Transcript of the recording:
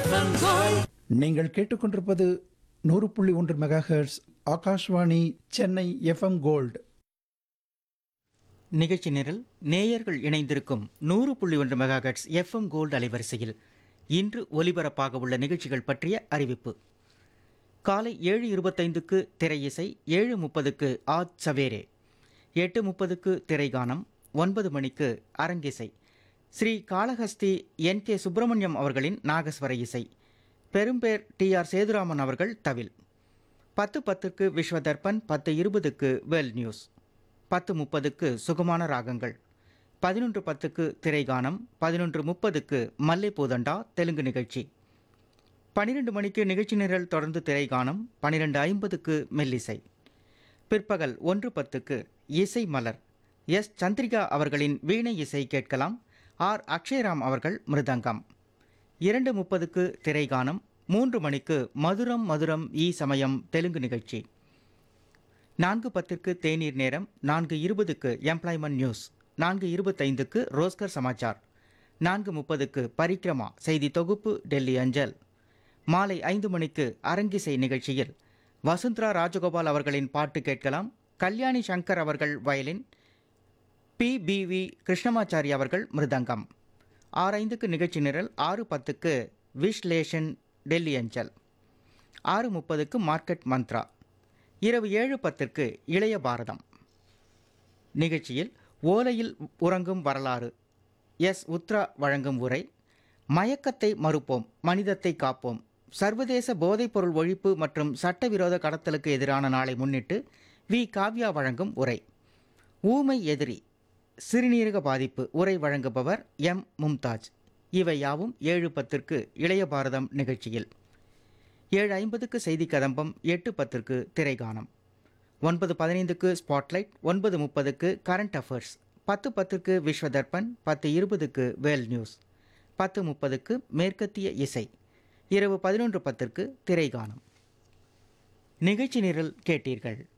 FM gold நீங்கள் கேட்டுக்கொண்டிருப்பது நூறு புள்ளி ஒன்று megahertz Akashvani Chennai FM gold நிகழ்ச்சி நிரல் நேயர்கள் இணைந்திருக்கும் நூறு புள்ளி ஒன்று மெகாஹெட்ஸ் எஃப்எம் கோல்டு அலைவரிசையில் இன்று ஒலிபரப்பாக உள்ள நிகழ்ச்சிகள் பற்றிய அறிவிப்பு காலை ஏழு இருபத்தைந்துக்கு திரையிசை ஏழு முப்பதுக்கு ஆத் சவேரே எட்டு முப்பதுக்கு திரைகானம் ஒன்பது மணிக்கு அரங்கிசை ஸ்ரீ காளஹஸ்தி என் கே சுப்பிரமணியம் அவர்களின் நாகஸ்வர இசை பெரும்பேர் டி ஆர் சேதுராமன் அவர்கள் தவில் பத்து பத்துக்கு விஸ்வதர்பன் பத்து இருபதுக்கு வெல் நியூஸ் பத்து முப்பதுக்கு சுகமான ராகங்கள் பதினொன்று பத்துக்கு திரைகானம் பதினொன்று முப்பதுக்கு மல்லை பூதண்டா தெலுங்கு நிகழ்ச்சி பன்னிரெண்டு மணிக்கு நிகழ்ச்சி நிரல் தொடர்ந்து திரைகானம் பன்னிரெண்டு ஐம்பதுக்கு மெல்லிசை பிற்பகல் ஒன்று பத்துக்கு இசை மலர் எஸ் சந்திரிகா அவர்களின் வீணை இசை கேட்கலாம் ஆர் அக்ஷயராம் அவர்கள் மிருதங்கம் இரண்டு முப்பதுக்கு திரைகானம் மூன்று மணிக்கு மதுரம் மதுரம் ஈ சமயம் தெலுங்கு நிகழ்ச்சி நான்கு பத்திற்கு தேநீர் நேரம் நான்கு இருபதுக்கு எம்ப்ளாய்மெண்ட் நியூஸ் நான்கு இருபத்தைந்துக்கு ரோஸ்கர் சமாச்சார் நான்கு முப்பதுக்கு பரிக்ரமா செய்தி தொகுப்பு டெல்லி அஞ்சல் மாலை ஐந்து மணிக்கு அரங்கிசை நிகழ்ச்சியில் வசுந்தரா ராஜகோபால் அவர்களின் பாட்டு கேட்கலாம் கல்யாணி சங்கர் அவர்கள் violin B B V Krishnamachari அவர்கள் மிருதங்கம் ஆறு ஐந்துக்கு நிகழ்ச்சி நிரல் ஆறு பத்துக்கு விஷ்லேஷன் டெல்லி அஞ்சல் ஆறு முப்பதுக்கு மார்க்கெட் மந்த்ரா இரவு ஏழு பத்திற்கு இளைய பாரதம் நிகழ்ச்சியில் ஓலையில் உறங்கும் வரலாறு எஸ் உத்ரா வழங்கும் உரை மயக்கத்தை மறுப்போம் மனிதத்தை காப்போம் சர்வதேச போதைப்பொருள் ஒழிப்பு மற்றும் சட்டவிரோத கடத்தலுக்கு எதிரான நாளை முன்னிட்டு வி காவ்யா வழங்கும் உரை ஊமை எதிரி சிறுநீரக பாதிப்பு உரை வழங்குபவர் எம் மும்தாஜ் இவை யாவும் ஏழு பத்திற்கு இளைய பாரதம் நிகழ்ச்சியில் ஏழு ஐம்பதுக்கு செய்தி கதம்பம் எட்டு பத்திற்கு திரைகானம் ஒன்பது பதினைந்துக்கு ஸ்பாட்லைட் ஒன்பது முப்பதுக்கு கரண்ட் அஃபேர்ஸ் பத்து பத்துக்கு விஸ்வதர்பன் பத்து இருபதுக்கு வேல் நியூஸ் பத்து முப்பதுக்கு மேற்கத்திய இசை இரவு பதினொன்று பத்திற்கு திரைகானம் நிகழ்ச்சி நிரல் கேட்டீர்கள்